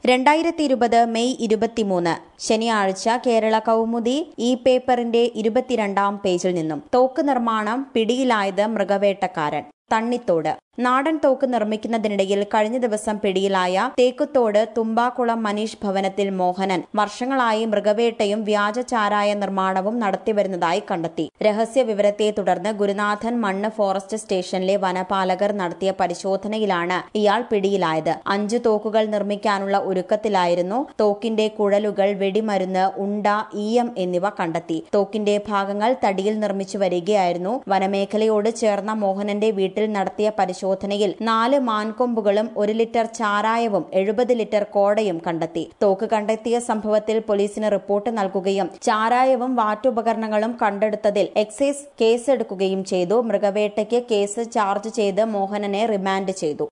രണ്ടായിരത്തി ഇരുപത് മെയ് ഇരുപത്തിമൂന്ന് ശനിയാഴ്ച കേരള കൗമുദി ഈ പേപ്പറിന്റെ ഇരുപത്തിരണ്ടാം പേജിൽ നിന്നും തോക്ക് നിർമ്മാണം പിടിയിലായത് മൃഗവേട്ടക്കാരൻ തണ്ണിത്തോട് നാടൻ തോക്ക് നിർമ്മിക്കുന്നതിനിടയിൽ കഴിഞ്ഞ ദിവസം പിടിയിലായ തേക്കുത്തോട് തുമ്പാക്കുളം മനീഷ് ഭവനത്തിൽ മോഹനൻ വർഷങ്ങളായി മൃഗവേട്ടയും വ്യാജ ചാരായ നിർമ്മാണവും നടത്തിവരുന്നതായി കണ്ടെത്തി രഹസ്യ വിവരത്തെ തുടർന്ന് ഗുരുനാഥൻ മണ്ണ് ഫോറസ്റ്റ് സ്റ്റേഷനിലെ വനപാലകർ നടത്തിയ പരിശോധനയിലാണ് ഇയാൾ പിടിയിലായത് അഞ്ചു തോക്കുകൾ നിർമ്മിക്കാനുള്ള ഒരുക്കത്തിലായിരുന്നു തോക്കിന്റെ കുഴലുകൾ വെടിമരുന്ന് ഉണ്ട ഈയം എന്നിവ കണ്ടെത്തി തോക്കിന്റെ ഭാഗങ്ങൾ തടിയിൽ നിർമ്മിച്ചു വരികയായിരുന്നു വനമേഖലയോട് ചേർന്ന മോഹനന്റെ വീട്ടിൽ നടത്തിയ പരിശോധനയിൽ നാല് മാൻകൊമ്പുകളും ഒരു ലിറ്റർ ചാരായവും എഴുപത് ലിറ്റർ കോടയും കണ്ടെത്തി തോക്ക് കണ്ടെത്തിയ സംഭവത്തിൽ പോലീസിന് റിപ്പോർട്ട് നൽകുകയും ചാരായവും വാറ്റുപകരണങ്ങളും കണ്ടെടുത്തതിൽ എക്സൈസ് കേസെടുക്കുകയും ചെയ്തു മൃഗവേട്ടയ്ക്ക് കേസ് ചാർജ് ചെയ്ത് മോഹനനെ റിമാൻഡ് ചെയ്തു